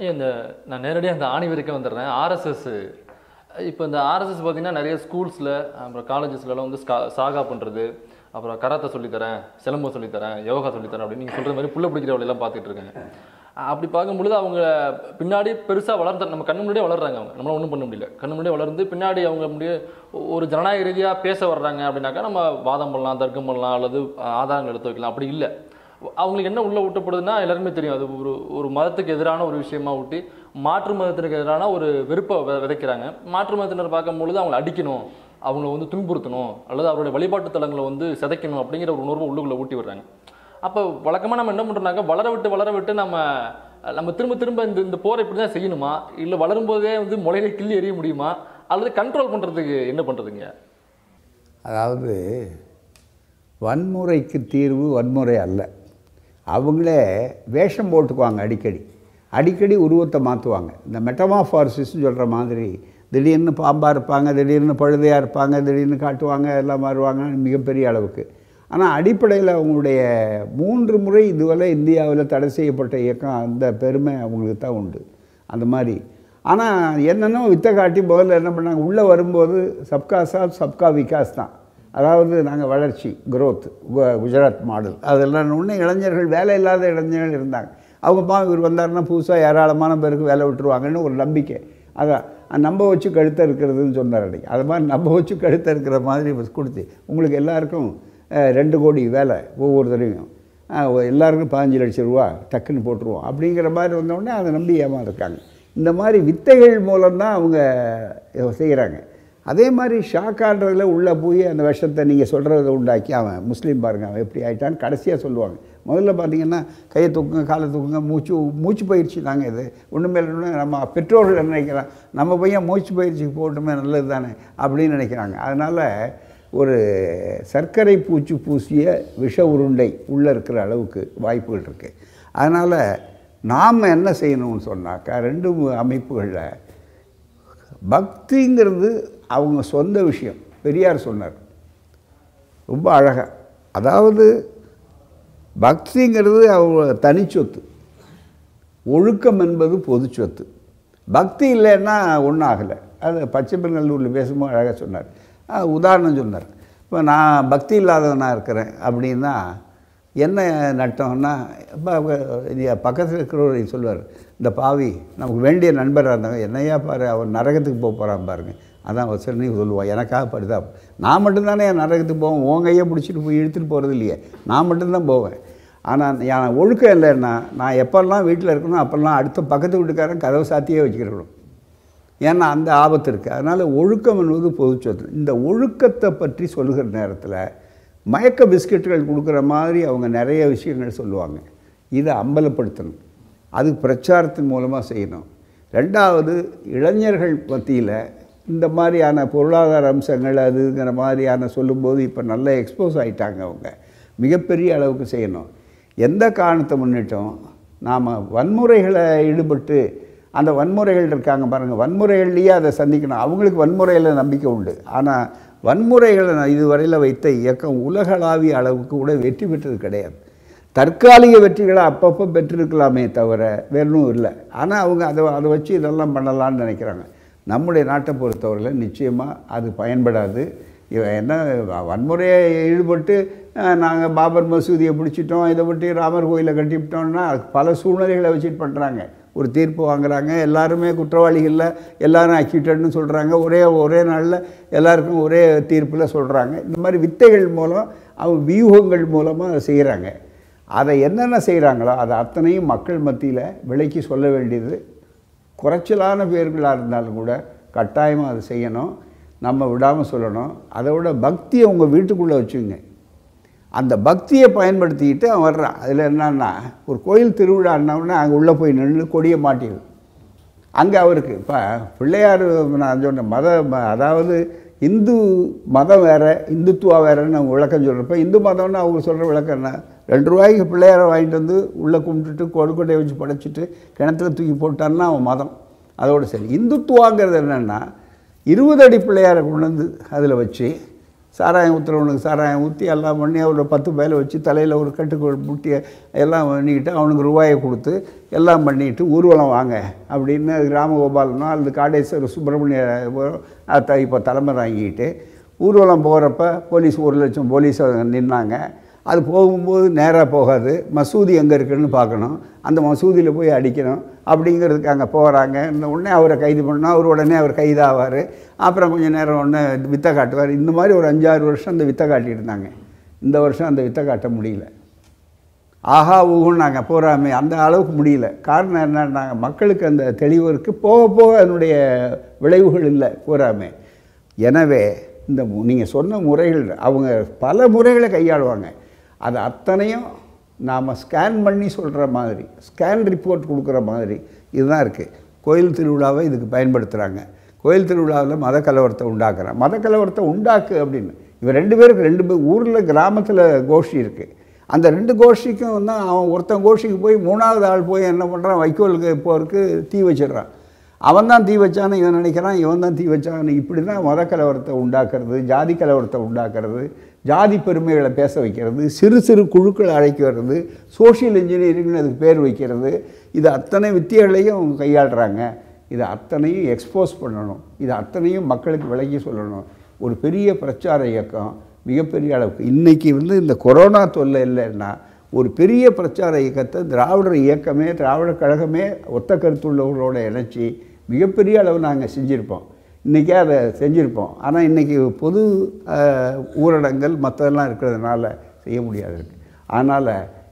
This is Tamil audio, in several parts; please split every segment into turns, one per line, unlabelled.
ஓகே இந்த நான் நேரடியாக அந்த ஆணி வரைக்கும் வந்துடுறேன் ஆர்எஸ்எஸ் இப்போ இந்த ஆர்எஸ்எஸ் பார்த்தீங்கன்னா நிறைய ஸ்கூல்ஸில் அப்புறம் காலேஜஸ்லலாம் வந்து ஸ்கா சாகா பண்ணுறது அப்புறம் கராத்தே சொல்லித்தரேன் சிலம்பம் சொல்லித்தரேன் யோகா சொல்லித்தரேன் அப்படின்னு நீங்கள் சொல்கிற மாதிரி புள்ள பிடிக்கிற வழியெல்லாம் பார்த்துட்டு இருக்காங்க அப்படி பார்க்கும்பொழுது அவங்க பின்னாடி பெருசாக வளர்ந்த நம்ம கண்ணு முன்னாடியே வளர்றாங்க அவங்க நம்மளால ஒன்றும் பண்ண முடியல கண்ணு முன்னாடியே வளர்ந்து பின்னாடி அவங்க முடிய ஒரு ஜனநாயக ரீதியாக பேச வர்றாங்க அப்படின்னாக்கா நம்ம வாதம் பண்ணலாம் தர்க்கம் பண்ணலாம் அல்லது ஆதாரங்கள் எடுத்து வைக்கலாம் அப்படி இல்லை அவங்களுக்கு என்ன உள்ள ஊட்டப்படுதுன்னா எல்லாருமே தெரியும் அது ஒரு ஒரு மதத்துக்கு எதிரான ஒரு விஷயமா ஊட்டி மாற்று மதத்திற்கு எதிரான ஒரு வெறுப்பை வித- விதைக்கிறாங்க மாற்று மதத்தினர் பார்க்கும்பொழுது அவங்களை அடிக்கணும் அவங்கள வந்து துன்புறுத்தணும் அல்லது அவருடைய வழிபாட்டு தலங்களை வந்து சிதைக்கணும் அப்படிங்கிற ஒரு உணர்வை உள்ளுக்குள்ள ஊட்டி விடுறாங்க அப்போ வழக்கமாக நம்ம என்ன பண்ணுறோம்னாக்கா வளர விட்டு வளர விட்டு நம்ம நம்ம திரும்ப திரும்ப இந்த இந்த போரை இப்படி தான் செய்யணுமா இல்லை வளரும்போதே வந்து முளையில கிள்ளி எறிய முடியுமா அல்லது கண்ட்ரோல் பண்ணுறதுக்கு என்ன பண்ணுறதுங்க
அதாவது வன்முறைக்கு தீர்வு வன்முறை அல்ல அவங்களே வேஷம் போட்டுக்குவாங்க அடிக்கடி அடிக்கடி உருவத்தை மாற்றுவாங்க இந்த மெட்டமாஃபார்சிஸ்னு சொல்கிற மாதிரி திடீர்னு பாம்பாக இருப்பாங்க திடீர்னு பழுதையாக இருப்பாங்க திடீர்னு காட்டுவாங்க எல்லாம் மாறுவாங்க மிகப்பெரிய அளவுக்கு ஆனால் அடிப்படையில் அவங்களுடைய மூன்று முறை இதுவரை இந்தியாவில் தடை செய்யப்பட்ட இயக்கம் அந்த பெருமை அவங்களுக்கு தான் உண்டு அந்த மாதிரி ஆனால் என்னென்னோ வித்தை காட்டி முதல்ல என்ன பண்ணாங்க உள்ளே வரும்போது சப்கா சாத் சப்கா விகாஸ் தான் அதாவது நாங்கள் வளர்ச்சி growth கு- குஜராத் மாடல் அதெல்லாம் ஒன்று இளைஞர்கள் வேலை இல்லாத இளைஞர்கள் இருந்தாங்க அவங்க பா இவர் வந்தாருன்னா புதுசாக ஏராளமான பேருக்கு வேலை விட்டுருவாங்கன்னு ஒரு நம்பிக்கை அதான் நம்ப வச்சு கழுத்த இருக்கிறதுன்னு சொன்னார் அன்னைக்கு அது மாதிரி நம்ப வச்சு கழுத்த இருக்கிற மாதிரி கொடுத்து உங்களுக்கு எல்லாருக்கும் அஹ், ரெண்டு கோடி வேலை ஒவ்வொரு தடவையும் அஹ், ஒ- எல்லாருக்கும் பதினஞ்சு லட்சம் ரூபா டக்குன்னு போட்டுருவோம் அப்படிங்கிற மாதிரி வந்தோடனே அதை நம்பி ஏமாந்துருக்காங்க இந்த மாதிரி வித்தைகள் மூலம்தான் அவங்க செய்கிறாங்க அதே மாதிரி ஷாக்கான்றதுல உள்ளே போய் அந்த விஷத்தை நீங்கள் சொல்கிறத உண்டாக்கி அவன் முஸ்லீம் பாருங்க அவன் எப்படி ஆயிட்டான்னு கடைசியாக சொல்லுவாங்க முதல்ல பார்த்தீங்கன்னா கையை தூக்குங்க காலை தூக்குங்க மூச்சு மூச்சு பயிற்சி தாங்க இது ஒன்றுமே இல்லைன்னா நம்ம பெற்றோர்கள் என்ன நினைக்கிறான் நம்ம பையன் மூச்சு பயிற்சிக்கு போகட்டுமே நல்லது தானே அப்படின்னு நினைக்கிறாங்க அதனால் ஒரு சர்க்கரை பூச்சி பூசிய விஷ உருண்டை உள்ளே இருக்கிற அளவுக்கு வாய்ப்புகள் இருக்குது அதனால் நாம் என்ன செய்யணும்னு சொன்னாக்கா ரெண்டு அமைப்புகளில் பக்திங்கிறது அவங்க சொந்த விஷயம் பெரியார் சொன்னார் ரொம்ப அழகாக அதாவது பக்திங்கிறது அவங்க தனிச்சொத்து ஒழுக்கம் என்பது பொது சொத்து பக்தி இல்லைன்னா ஒன்றும் ஆகலை அது பச்சைப்பெருங்கல்லூரில் பேசும்போது அழகாக சொன்னார் ஆ, உதாரணம் சொன்னார் இப்போ நான் பக்தி இல்லாதவனாக இருக்கிறேன் அப்படின்னா என்ன நட்டம்னா இப்போ பக்கத்தில் இருக்கிறவர் சொல்லுவார் இந்த பாவி நமக்கு வேண்டிய நண்பராக இருந்தாங்க என்னையா பாரு அவன் நரகத்துக்கு போக போகிறான் பாருங்க அதான் வசனி சொல்லுவான் எனக்காக படுதா நான் மட்டும்தானே என் நரகத்துக்கு போவேன் உன் கையை பிடிச்சிட்டு போய் இழுத்துட்டு போகிறது இல்லையே நான் மட்டும்தான் போவேன் ஆனால் என் ஒழுக்கம் இல்லைன்னா நான் எப்போல்லாம் வீட்டில் இருக்கணும் அப்போல்லாம் அடுத்த பக்கத்து வீட்டுக்காரன் கதவை சாத்தியே வச்சுக்கிறணும் ஏன்னா அந்த ஆபத்து இருக்குது அதனால் ஒழுக்கம் என்பது பொதுச் சொத்து இந்த ஒழுக்கத்தை பற்றி சொல்லுகிற நேரத்தில் மயக்க பிஸ்கெட்டுகள் கொடுக்குற மாதிரி அவங்க நிறைய விஷயங்கள் சொல்லுவாங்க இதை அம்பலப்படுத்தணும் அது பிரச்சாரத்தின் மூலமாக செய்யணும் ரெண்டாவது இளைஞர்கள் மத்தியில் இந்த மாதிரியான பொருளாதார அம்சங்கள் அதுங்கிற மாதிரியான சொல்லும்போது இப்போ நல்லா எக்ஸ்போஸ் ஆயிட்டாங்க அவங்க மிகப்பெரிய அளவுக்கு செய்யணும் எந்த காரணத்தை முன்னிட்டும் நாம் வன்முறைகளை ஈடுபட்டு அந்த வன்முறைகள் இருக்காங்க பாருங்கள் வன்முறைகள்லேயே அதை சந்திக்கணும் அவங்களுக்கு வன்முறையில் நம்பிக்கை உண்டு ஆனால் வன்முறைகளை நான் இதுவரையில் வைத்த இயக்கம் உலகளாவிய அளவுக்கு கூட வெற்றி பெற்றது கிடையாது தற்காலிக வெற்றிகளை அப்பப்போ பெற்றிருக்கலாமே தவிர வேறும் இல்லை ஆனால் அவங்க அதை அதை வச்சு இதெல்லாம் பண்ணலாம்னு நினைக்கிறாங்க நம்முடைய நாட்டை பொறுத்தவரையில் நிச்சயமாக அது பயன்படாது இவன் என்ன வன்முறையை ஈடுபட்டு நாங்கள் பாபர் மசூதியை பிடிச்சிட்டோம் இதை விட்டு ராமர் கோயிலை கட்டிவிட்டோம்னா அதுக்கு பல சூழ்நிலைகளை வச்சுட்டு பண்ணுறாங்க ஒரு தீர்ப்பு வாங்குறாங்க எல்லாருமே குற்றவாளிகளில் எல்லாரும் அக்யூட்டட்னு சொல்கிறாங்க ஒரே ஒரே நாளில் எல்லாருக்கும் ஒரே தீர்ப்பில் சொல்கிறாங்க இந்த மாதிரி வித்தைகள் மூலம் அவங்க வியூகங்கள் மூலமாக அதை செய்கிறாங்க அதை என்னென்ன செய்கிறாங்களோ அதை அத்தனையும் மக்கள் மத்தியில் விலைக்கு சொல்ல வேண்டியது குறைச்சலான பேர்களாக இருந்தாலும் கூட கட்டாயமாக அதை செய்யணும் நம்ம விடாமல் சொல்லணும் அதை விட பக்தியை உங்கள் வீட்டுக்குள்ளே வச்சுங்க அந்த பக்தியை பயன்படுத்திக்கிட்டு அவன் வர்றான் அதில் என்னன்னா ஒரு கோயில் திருவிழான்னொடனே அங்கே உள்ளே போய் நின்று கொடியை மாட்டிடும் அங்கே அவருக்கு இப்போ பிள்ளையார் நான் சொன்னேன் மத ம- அதாவது இந்து மதம் வேறு இந்துத்துவா வேறுன்னு அவங்க விளக்கம் சொல்கிறப்ப இந்து மதம்னு அவங்க சொல்கிற விளக்கம் என்ன ரெண்டு ரூபாய்க்கு பிள்ளையாரை வாங்கிட்டு வந்து உள்ளே கும்பிட்டுட்டு கொடுக்கொட்டையை வச்சு படைச்சிட்டு கிணத்துல தூக்கி போட்டான்னா அவன் மதம் அதோடு சரி இந்துத்துவாங்கிறது என்னென்னா இருபது அடி பிள்ளையாரை கொண்டு வந்து அதில் வச்சு சாராயம் ஊற்றுறவனுக்கு சாராயம் ஊற்றி எல்லாம் பண்ணி அவரோட பத்து பேல வச்சு தலையில் ஒரு கட்டுக்கோள் முட்டியை எல்லாம் பண்ணிக்கிட்டு அவனுக்கு ரூபாயை கொடுத்து எல்லாம் பண்ணிட்டு ஊர்வலம் வாங்க அப்படின்னு ராமகோபாலனோ அல்லது காடேஸ்வரர் சுப்பிரமணிய அத்தை இப்போ தலைமை வாங்கிக்கிட்டு ஊர்வலம் போகிறப்ப போலீஸ் ஒரு லட்சம் போலீஸ் நின்னாங்க அது போகும்போது நேராக போகாது மசூதி எங்கே இருக்குன்னு பார்க்கணும் அந்த மசூதியில் போய் அடிக்கணும் அப்படிங்கிறதுக்கு அங்கே போகிறாங்க இந்த உடனே அவரை கைது பண்ணால் அவர் உடனே அவர் கைதாவார் அப்புறம் கொஞ்சம் நேரம் ஒன்று வித்தை காட்டுவார் இந்த மாதிரி ஒரு அஞ்சாறு வருஷம் அந்த வித்தை காட்டிட்டு இருந்தாங்க இந்த வருஷம் அந்த வித்தை காட்ட முடியல ஆஹா ஊகுன்னாங்க போகிறாமே அந்த அளவுக்கு முடியல காரணம் என்னன்னாங்க மக்களுக்கு அந்த தெளிவு இருக்குது போக போக அதனுடைய விளைவுகள் இல்லை போகிறாமே எனவே இந்த நீங்கள் சொன்ன முறைகள் அவங்க பல முறைகளை கையாளுவாங்க அது அத்தனையும் நாம் ஸ்கேன் பண்ணி சொல்கிற மாதிரி ஸ்கேன் ரிப்போர்ட் கொடுக்குற மாதிரி இதுதான் இருக்குது கோயில் திருவிழாவை இதுக்கு பயன்படுத்துகிறாங்க கோயில் திருவிழாவில் மத கலவரத்தை உண்டாக்குறான் மத கலவரத்தை உண்டாக்கு அப்படின்னு இவன் ரெண்டு பேருக்கு ரெண்டு பேர் ஊரில் கிராமத்தில் கோஷ்டி இருக்குது அந்த ரெண்டு கோஷ்டிக்கும் வந்து அவன் ஒருத்தன் கோஷ்டிக்கு போய் மூணாவது ஆள் போய் என்ன பண்ணுறான் வைக்கோலுக்கு போகிறதுக்கு தீ வச்சிடுறான் அவன் தான் தீ வச்சான்னு இவன் நினைக்கிறான் இவன் தான் தீ வச்சான்னு இப்படி தான் மத கலவரத்தை உண்டாக்குறது ஜாதி கலவரத்தை உண்டாக்குறது ஜாதி பெருமைகளை பேச வைக்கிறது சிறு சிறு குழுக்களை அழைக்க வர்றது சோஷியல் இன்ஜினியரிங்னு அதுக்கு பேர் வைக்கிறது இது அத்தனை வித்தியர்களையும் கையாளுறாங்க இது அத்தனையும் எக்ஸ்போஸ் பண்ணணும் இது அத்தனையும் மக்களுக்கு விளக்கி சொல்லணும் ஒரு பெரிய பிரச்சார இயக்கம் மிகப்பெரிய அளவுக்கு இன்றைக்கி வந்து இந்த கொரோனா தொல்லை இல்லைன்னா ஒரு பெரிய பிரச்சார இயக்கத்தை திராவிடர் இயக்கமே திராவிடர் கழகமே ஒத்த கருத்துள்ளவர்களோட இணைச்சி மிகப்பெரிய அளவு நாங்கள் செஞ்சுருப்போம் இன்றைக்கே அதை செஞ்சுருப்போம் ஆனால் இன்றைக்கி பொது அஹ், ஊரடங்கள் மற்றதெல்லாம் இருக்கிறதுனால செய்ய முடியாது இருக்கு அதனால்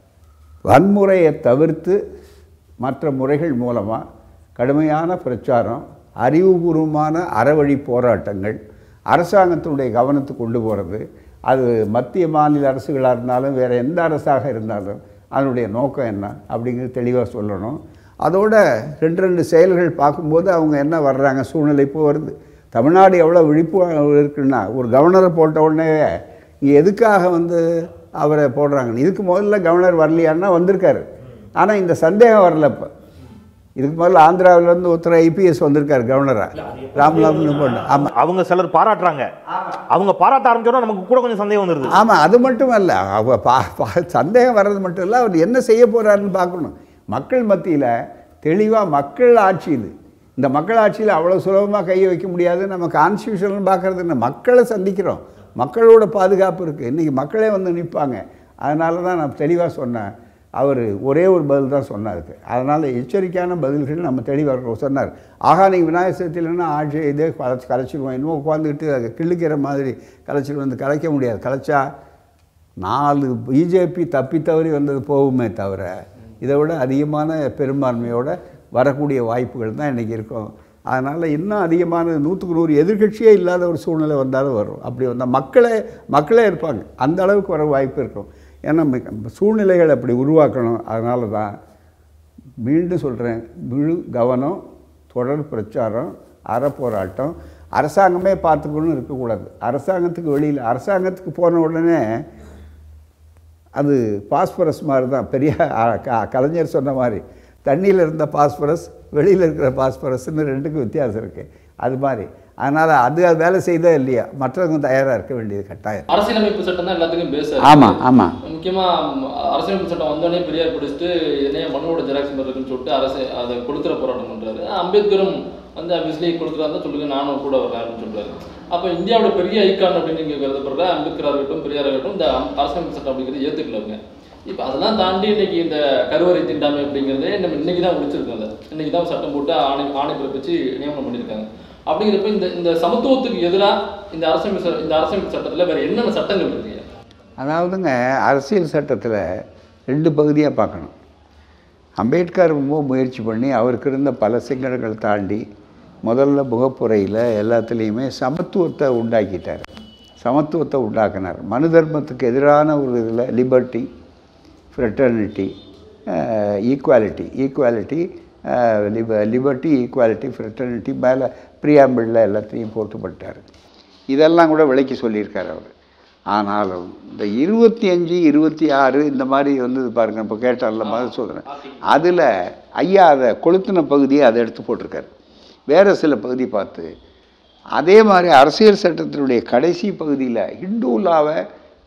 வன்முறையை தவிர்த்து மற்ற முறைகள் மூலமாக கடுமையான பிரச்சாரம் அறிவுபூர்வமான அறவழி போராட்டங்கள் அரசாங்கத்தினுடைய கவனத்துக்கு கொண்டு போகிறது அது மத்திய மாநில அரசுகளாக இருந்தாலும் வேறு எந்த அரசாக இருந்தாலும் அதனுடைய நோக்கம் என்ன அப்படிங்கிறது தெளிவாக சொல்லணும் அதோட ரெண்டு ரெண்டு செயல்கள் பார்க்கும்போது அவங்க என்ன வர்றாங்க சூழ்நிலை இப்போ வருது தமிழ்நாடு எவ்வளோ விழிப்புணர்வு இருக்குன்னா ஒரு கவர்னரை போட்ட உடனே இங்கே எதுக்காக வந்து அவரை போடுறாங்க இதுக்கு முதல்ல கவர்னர் வரலையான்னா வந்திருக்காரு ஆனால் இந்த சந்தேகம் வரல இப்போ இதுக்கு முதல்ல ஆந்திராவிலேருந்து ஒருத்தர் ஐபிஎஸ் வந்திருக்காரு கவர்னரா ராம்நாத்னு போட்டு ஆமாம்
அவங்க சிலர் பாராட்டுறாங்க அவங்க பாராட்ட ஆரம்பிச்சோன்னா நமக்கு கூட கொஞ்சம் சந்தேகம் வந்துருது
ஆமாம் அது மட்டும் அல்ல அவ பா பா- சந்தேகம் வர்றது மட்டும் இல்லை அவர் என்ன செய்ய போகிறாருன்னு பார்க்கணும் மக்கள் மத்தியில் தெளிவாக மக்கள் ஆட்சி இது இந்த மக்கள் ஆட்சியில் அவ்வளோ சுலபமாக கையை வைக்க முடியாது நம்ம கான்ஸ்டியூஷன் பார்க்கறது என்ன மக்களை சந்திக்கிறோம் மக்களோட பாதுகாப்பு இருக்குது இன்றைக்கி மக்களே வந்து நிற்பாங்க அதனால தான் நான் தெளிவாக சொன்னேன் அவர் ஒரே ஒரு பதில் தான் சொன்னாருக்கு அதனால் எச்சரிக்கையான பதில்கள் நம்ம தெளிவாக சொன்னார் ஆகா நீங்கள் விநாயகர் சதுர்த்தியிலன்னா ஆட்சி இதே கலைச்சி கலைச்சிடுவோம் இன்னும் உட்காந்துக்கிட்டு அதை கிள்ளிக்கிற மாதிரி கலைச்சிடுவோம் வந்து கலைக்க முடியாது கலைச்சா நாலு பிஜேபி தப்பி தவறி வந்தது போகுமே தவிர இதை விட அதிகமான பெரும்பான்மையோட வரக்கூடிய வாய்ப்புகள் தான் இன்றைக்கி இருக்கும் அதனால் இன்னும் அதிகமான நூற்றுக்கு நூறு எதிர்க்கட்சியே இல்லாத ஒரு சூழ்நிலை வந்தாலும் வரும் அப்படி வந்தால் மக்களே மக்களே இருப்பாங்க அந்த அளவுக்கு வர வாய்ப்பு இருக்கும் ஏன்னா மி- சூழ்நிலைகள் அப்படி உருவாக்கணும் அதனால தான் மீண்டும் சொல்கிறேன் முழு கவனம் தொடர் பிரச்சாரம் அறப்போராட்டம் அரசாங்கமே பார்த்துக்கணும்னு இருக்கக்கூடாது அரசாங்கத்துக்கு வெளியில் அரசாங்கத்துக்கு போன உடனே அது பாஸ்பரஸ் மாதிரி தான் பெரிய அ- க- கலைஞர் சொன்ன மாதிரி தண்ணியில் இருந்த பாஸ்பரஸ் வெளியில் இருக்கிற பாஸ்பரஸ்னு ரெண்டுக்கும் வித்தியாசம் இருக்குது அது மாதிரி அதனால் அது அது வேலை செய்தா இல்லையா மற்றவங்க தயாராக இருக்க வேண்டியது கட்டாயம்
அரசியலமைப்பு சட்டம் தான் எல்லாத்துக்கும் பேச
ஆமாம் ஆமாம்
முக்கியமா ம், அரசியலமைப்பு சட்டம் வந்தோடனே பெரியார் பிடிச்சிட்டு என்னைய மனுவோட ஜெராக்ஸ் மாதிரி இருக்குன்னு சொல்லிட்டு அரசு அதை கொடுத்துற போராட்டம் பண்றாரு அம்பேத்கரும் வந்து அபியஸ்லி கொடுக்குறாருந்தா சொல்லுங்க நானும் கூட வரேன் அப்படின்னு சொல்றாரு அப்போ இந்தியாவோட பெரிய ஐக்கான் அப்படின்னு நீங்க கருதப்படுற அம்பேத்கர் இருக்கட்டும் பெரியார் இருக்கட்டும் இந்த அம்- அரசியலமைப்பு சட்டம் அப்படிங்கிறது ஏத்துக்கலவங்க இப்போ அதெல்லாம் தாண்டி இன்னைக்கு இந்த கருவறை திண்டாமை அப்படிங்கிறதே நம்ம இன்னைக்கு தான் முடிச்சிருக்கோம் அதை இன்னைக்கு தான் சட்டம் போட்டு ஆணை ஆணை பிறப்பிச்சு நியமனம் பண்ணியிருக்காங்க அப்படிங்கிறப்ப இந்த இந்த சமத்துவத்துக்கு எதிராக இந்த அரசியல் ச- இந்த அரசியல் சட்டத்தில் வேற என்னென்ன சட்டங்கள் இருக்கு
அதாவதுங்க அரசியல் சட்டத்தில் ரெண்டு பகுதியாக பார்க்கணும் அம்பேத்கர் ரொம்ப முயற்சி பண்ணி அவருக்கு இருந்த பல சிக்கல்களை தாண்டி முதல்ல முகப்புரையில் எல்லாத்துலேயுமே சமத்துவத்தை உண்டாக்கிட்டார் சமத்துவத்தை உண்டாக்கினார் மனு தர்மத்துக்கு எதிரான ஒரு இதில் லிபர்ட்டி ஃப்ரெட்டர்னிட்டி ஈக்குவாலிட்டி ஈக்குவாலிட்டி லிப லிபர்ட்டி ஈக்குவாலிட்டி ஃப்ரெட்டர்னிட்டி மேலே ப்ரியாம்பிளில் எல்லாத்தையும் போட்டுப்பட்டார் இதெல்லாம் கூட விலைக்கு சொல்லியிருக்கார் அவர் ஆனாலும் இந்த இருபத்தி அஞ்சு இருபத்தி ஆறு இந்த மாதிரி வந்து பாருங்க இப்போ கேட்டார்ல மதுசூதனன் அதில் ஐயா அதை கொளுத்தின பகுதியை அதை எடுத்து போட்டிருக்காரு வேறு சில பகுதி பார்த்து அதே மாதிரி அரசியல் சட்டத்தினுடைய கடைசி பகுதியில் ஹிந்துலாவை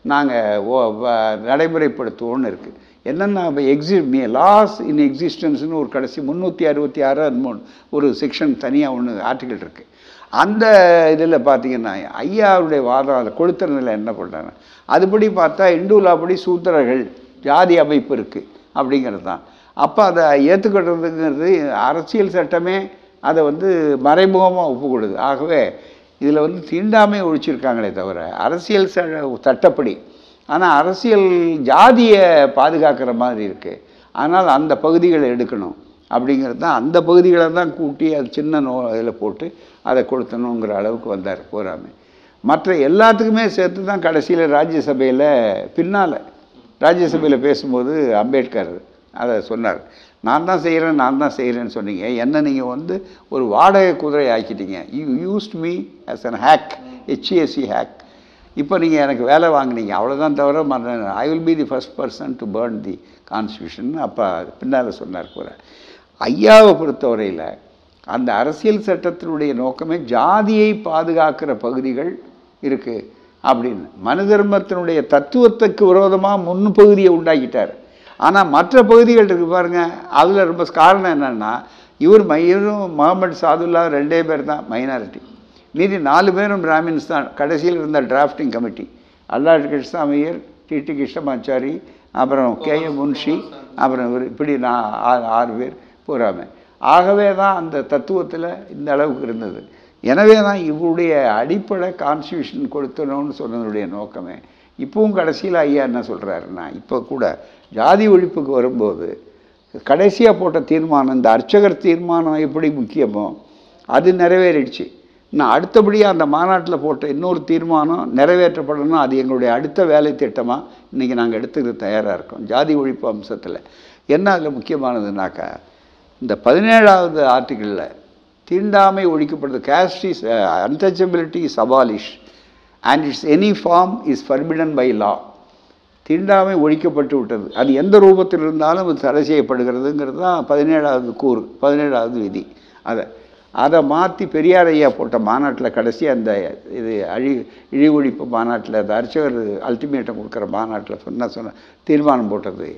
நாங்கள் நடைமுறைப்படுத்துவோம்னு இருக்குது என்னென்னா இப்போ எக்ஸி மீ லாஸ் இன் எக்ஸிஸ்டன்ஸ்னு ஒரு கடைசி முந்நூற்றி அறுபத்தி ஆறு மூணு ஒரு செக்ஷன் தனியாக ஒன்று ஆர்டிக்கல் இருக்குது அந்த இதில் பார்த்தீங்கன்னா ஐயாவுடைய வாதம் அதை கொளுத்துறதுல என்ன பண்ணுறாங்க அதுபடி பார்த்தா இந்துலாப்படி சூத்திரர்கள் ஜாதி அமைப்பு இருக்குது அப்படிங்கிறது தான் அப்போ அதை ஏற்றுக்கிட்டதுங்கிறது அரசியல் சட்டமே அதை வந்து மறைமுகமாக ஒப்புக்கொடுது ஆகவே இதில் வந்து தீண்டாமை ஒழிச்சிருக்காங்களே தவிர அரசியல் ச சட்டப்படி ஆனால் அரசியல் ஜாதியை பாதுகாக்கிற மாதிரி இருக்குது ஆனால் அந்த பகுதிகளை எடுக்கணும் அப்படிங்கிறது தான் அந்த பகுதிகளை தான் கூட்டி அது சின்ன நோ இதில் போட்டு அதை கொடுத்தணுங்கிற அளவுக்கு வந்தார் போராமே மற்ற எல்லாத்துக்குமே சேர்த்து தான் கடைசியில் ராஜ்யசபையில் பின்னால் ராஜ்யசபையில் பேசும்போது அம்பேத்கர் அதை சொன்னார் நான் தான் செய்கிறேன் நான் தான் செய்கிறேன்னு சொன்னீங்க என்ன நீங்கள் வந்து ஒரு வாடகை குதிரை ஆக்கிட்டீங்க you used me as an hack ஹெச்ஏசி ஹேக் இப்போ நீங்கள் எனக்கு வேலை வாங்குனீங்க அவ்வளோதான் தவிர I will be the first person to burn the constitution அப்போ பின்னால் சொன்னார் கூட ஐயாவை பொறுத்தவரையில் அந்த அரசியல் சட்டத்தினுடைய நோக்கமே ஜாதியை பாதுகாக்கிற பகுதிகள் இருக்குது அப்படின்னு மனு தர்மத்தினுடைய தத்துவத்துக்கு விரோதமாக முன்பகுதியை உண்டாக்கிட்டார் ஆனால் மற்ற பகுதிகள் இருக்கு பாருங்க அதில் ரொம்ப காரணம் என்னன்னா இவர் மையரும் முகமது சாதுல்லா ரெண்டே பேர் தான் மைனாரிட்டி மீதி நாலு பேரும் பிராமின்ஸ் தான் கடைசியில் இருந்த டிராஃப்டிங் கமிட்டி அல்லாஹ் கிருஷ்ணாமையர் டிடி கிருஷ்ணமாச்சாரி அப்புறம் கே எம் முன்ஷி அப்புறம் இவர் இப்படி நான் ஆறு ஆறு பேர் பூராமே ஆகவே தான் அந்த தத்துவத்தில் இந்த அளவுக்கு இருந்தது எனவே தான் இவருடைய அடிப்படை கான்ஸ்டியூஷன் கொடுத்தணும்னு சொன்னதுடைய நோக்கமே இப்பவும் கடைசியில் ஐயா என்ன சொல்கிறாருன்னா இப்போ கூட ஜாதி ஒழிப்புக்கு வரும்போது கடைசியாக போட்ட தீர்மானம் இந்த அர்ச்சகர் தீர்மானம் எப்படி முக்கியமோ அது நிறைவேறிடுச்சு நான் அடுத்தபடியாக அந்த மாநாட்டில் போட்ட இன்னொரு தீர்மானம் நிறைவேற்றப்படணும் அது எங்களுடைய அடுத்த வேலை திட்டமாக இன்றைக்கி நாங்கள் எடுத்துக்கிட்டு தயாராக இருக்கோம் ஜாதி ஒழிப்பு அம்சத்தில் என்ன அதில் முக்கியமானதுனாக்கா இந்த பதினேழாவது ஆர்டிக்கிளில் தீண்டாமை ஒழிக்கப்படுது caste is untouchability is abolish and its any form is forbidden by law தீண்டாமை ஒழிக்கப்பட்டு விட்டது அது எந்த ரூபத்தில் இருந்தாலும் அது தடை செய்யப்படுகிறதுங்கிறது தான் பதினேழாவது கூறு பதினேழாவது விதி அதை அதை மாற்றி பெரியார் ஐயா போட்ட மாநாட்டில் கடைசி அந்த இது அழி இழிவொழிப்பு மாநாட்டில் அந்த அர்ச்சகர் அல்டிமேட்டம் கொடுக்குற மாநாட்டில் சொன்ன சொன்ன தீர்மானம் போட்டது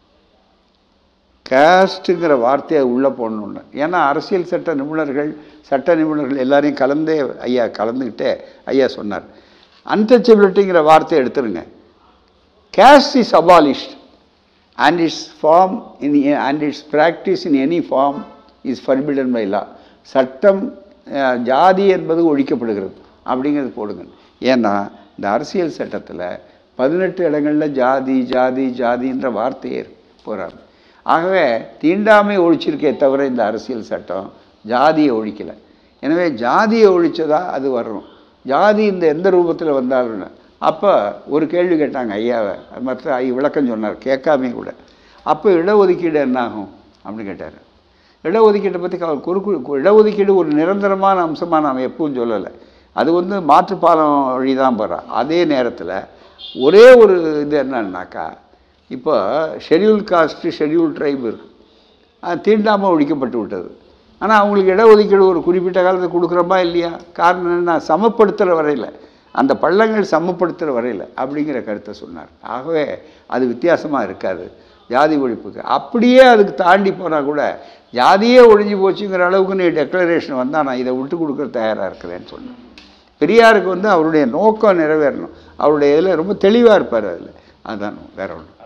கேஸ்ட்டுங்கிற வார்த்தையை உள்ளே போடணுன்னு ஏன்னா அரசியல் சட்ட நிபுணர்கள் சட்ட நிபுணர்கள் எல்லாரையும் கலந்தே ஐயா கலந்துக்கிட்டே ஐயா சொன்னார் அன்டச்சபிலிட்டிங்கிற வார்த்தையை எடுத்துருங்க caste is abolished and its form in and its practice in any form is forbidden by law சட்டம் அஹ், ஜாதி என்பது ஒழிக்கப்படுகிறது அப்படிங்கிறது போடுங்க ஏன்னா இந்த அரசியல் சட்டத்தில் பதினெட்டு இடங்களில் ஜாதி ஜாதி ஜாதின்ற வார்த்தையே போகிறாங்க ஆகவே தீண்டாமை ஒழிச்சிருக்கே தவிர இந்த அரசியல் சட்டம் ஜாதியை ஒழிக்கலை எனவே ஜாதியை ஒழிச்சதா அது வரணும் ஜாதி இந்த எந்த ரூபத்தில் வந்தாலும் அப்போ ஒரு கேள்வி கேட்டாங்க ஐயாவை அது மற்ற ஐ விளக்கம் சொன்னார் கேட்காமே கூட அப்போ இடஒதுக்கீடு என்னாகும் அப்படின்னு கேட்டார் இடஒதுக்கீட்டை பற்றி அவர் குறுக்கு இடஒதுக்கீடு ஒரு நிரந்தரமான அம்சமாக நாம் எப்பவும் சொல்லலை அது வந்து மாற்றுப்பாலம் வழி தான் போகிறோம் அதே நேரத்தில் ஒரே ஒரு இது என்னன்னாக்கா இப்போ ஷெட்யூல் காஸ்ட்டு ஷெட்யூல் ட்ரைப் இருக்கு அது தீண்டாமல் ஒழிக்கப்பட்டு விட்டது ஆனால் அவங்களுக்கு இடஒதுக்கீடு ஒரு குறிப்பிட்ட காலத்தில் கொடுக்குறோமா இல்லையா காரணம் என்ன சமப்படுத்துகிற வரையில் அந்த பள்ளங்கள் சமப்படுத்துகிற வரையில் அப்படிங்கிற கருத்தை சொன்னார் ஆகவே அது வித்தியாசமாக இருக்காது ஜாதி ஒழிப்புக்கு அப்படியே அதுக்கு தாண்டி போனால் கூட ஜாதியே ஒழிஞ்சு போச்சுங்கிற அளவுக்கு நீ டெக்ளரேஷன் வந்தால் நான் இதை விட்டு கொடுக்குற தயாராக இருக்கிறேன்னு சொன்னேன் பெரியாருக்கு வந்து அவருடைய நோக்கம் நிறைவேறணும் அவருடைய இதில் ரொம்ப தெளிவாக இருப்பார் அதில் அதுதான் வேற ஒன்று